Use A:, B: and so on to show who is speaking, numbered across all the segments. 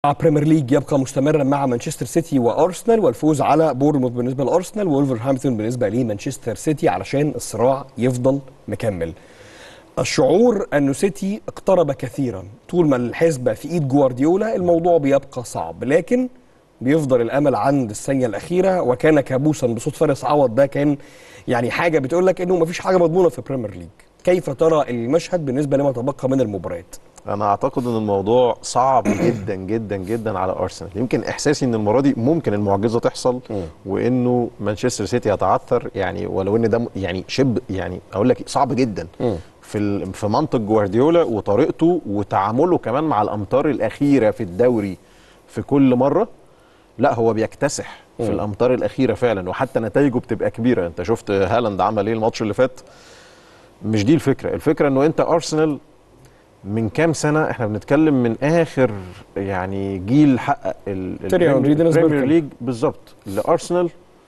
A: بريمير ليج يبقى مستمرا مع مانشستر سيتي وارسنال والفوز على بورنموث بالنسبه لارسنال وولفرهامبتون بالنسبه لمانشستر سيتي علشان الصراع يفضل مكمل. الشعور انه سيتي اقترب كثيرا طول ما الحسبه في ايد جوارديولا الموضوع بيبقى صعب لكن بيفضل الامل عند الثانيه الاخيره وكان كابوسا بصوت فارس عوض ده كان يعني حاجه بتقول لك انه مفيش حاجه مضمونه في بريمير ليج. كيف ترى المشهد بالنسبه لما تبقى من المباريات؟
B: انا اعتقد ان الموضوع صعب جدا جدا جدا على ارسنال يمكن احساسي ان المره دي ممكن المعجزه تحصل وانه مانشستر سيتي يتعثر يعني ولو ان ده يعني شب يعني اقول لك صعب جدا في ال- في منطق جوارديولا وطريقته وتعامله كمان مع الامتار الاخيره في الدوري في كل مره لا هو بيكتسح في الامتار الاخيره فعلا وحتى نتائجه بتبقى كبيره انت شفت هالاند عمل ايه الماتش اللي فات مش دي الفكره الفكره انه انت ارسنال من كام سنه احنا بنتكلم من اخر يعني جيل حقق ال-
A: تيري هنري، دينيس
B: البريمير
A: بيركامب.
B: ليج بالظبط لارسنال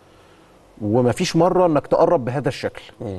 B: ومفيش مره انك تقرب بهذا الشكل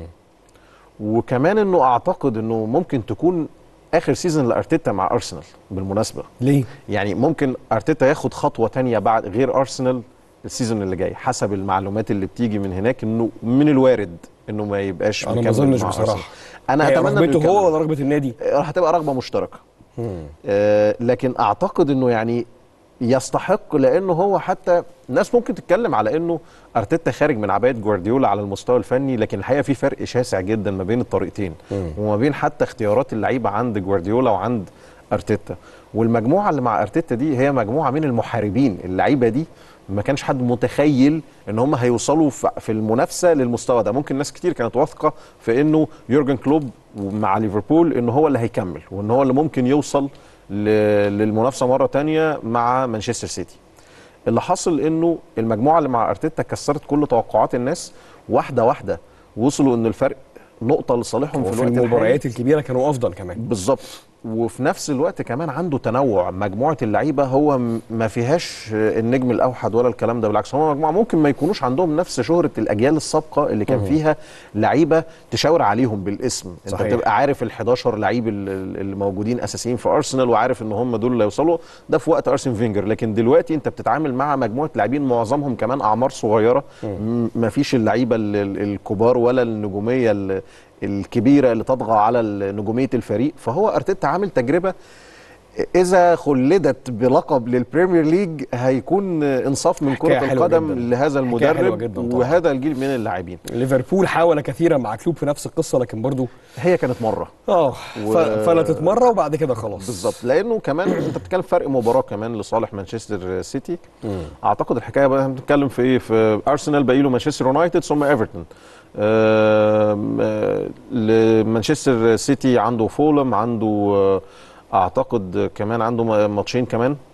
B: وكمان انه اعتقد انه ممكن تكون اخر سيزون لارتيتا مع ارسنال بالمناسبه
A: ليه؟
B: يعني ممكن ارتيتا ياخد خطوه تانية بعد غير ارسنال السيزون اللي جاي حسب المعلومات اللي بتيجي من هناك انه من الوارد انه ما يبقاش
A: انا ما
B: مكمل
A: اظنش
B: مع
A: بصراحه
B: أرسنال. انا
A: هي
B: اتمنى إنه
A: رغبته
B: يكمل.
A: هو ولا رغبه النادي؟
B: هتبقى رغبه مشتركه آه لكن اعتقد انه يعني يستحق لانه هو حتى الناس ممكن تتكلم على انه ارتيتا خارج من عبايه جوارديولا على المستوى الفني لكن الحقيقه في فرق شاسع جدا ما بين الطريقتين وما بين حتى اختيارات اللعيبه عند جوارديولا وعند ارتيتا والمجموعه اللي مع ارتيتا دي هي مجموعه من المحاربين اللعيبه دي ما كانش حد متخيل ان هم هيوصلوا ف- في المنافسه للمستوى ده ممكن ناس كتير كانت واثقه في انه يورجن كلوب مع ليفربول انه هو اللي هيكمل وان هو اللي ممكن يوصل ل- للمنافسه مره تانية مع مانشستر سيتي اللي حصل انه المجموعه اللي مع ارتيتا كسرت كل توقعات الناس واحده واحده وصلوا ان الفرق نقطه لصالحهم في
A: وفي
B: الوقت الحالي
A: المباريات الكبيره كانوا افضل كمان
B: بالظبط وفي نفس الوقت كمان عنده تنوع مجموعه اللعيبه هو م- ما فيهاش النجم الاوحد ولا الكلام ده بالعكس هم مجموعه ممكن ما يكونوش عندهم نفس شهره الاجيال السابقه اللي كان فيها لعيبه تشاور عليهم بالاسم
A: صحيح.
B: انت بتبقى عارف ال 11 لعيب ال- ال- اللي موجودين اساسيين في ارسنال وعارف ان هم دول اللي يوصلوا ده في وقت ارسن فينجر لكن دلوقتي انت بتتعامل مع مجموعه لاعبين معظمهم كمان اعمار صغيره ما فيش اللعيبه ال- ال- الكبار ولا النجوميه ال- الكبيره اللي تطغى على ال- نجوميه الفريق فهو ارتيتا عامل تجربه اذا خلدت بلقب للبريمير ليج هيكون انصاف من
A: حكاية
B: كره
A: حلوة
B: القدم
A: جداً.
B: لهذا
A: حكاية حلوة
B: المدرب
A: جداً طبعاً.
B: وهذا الجيل من اللاعبين
A: ليفربول حاول كثيرا مع كلوب في نفس القصه لكن برضو
B: هي كانت مره
A: اه
B: و-
A: ف- فلتت مره وبعد كده خلاص
B: بالظبط لانه كمان انت بتتكلم فرق مباراه كمان لصالح مانشستر سيتي اعتقد الحكايه بقى بنتكلم في ايه في ارسنال باقي له مانشستر يونايتد ثم ايفرتون آم، آه، لمانشستر سيتي عنده فولم عنده آه، اعتقد كمان عنده م- ماتشين كمان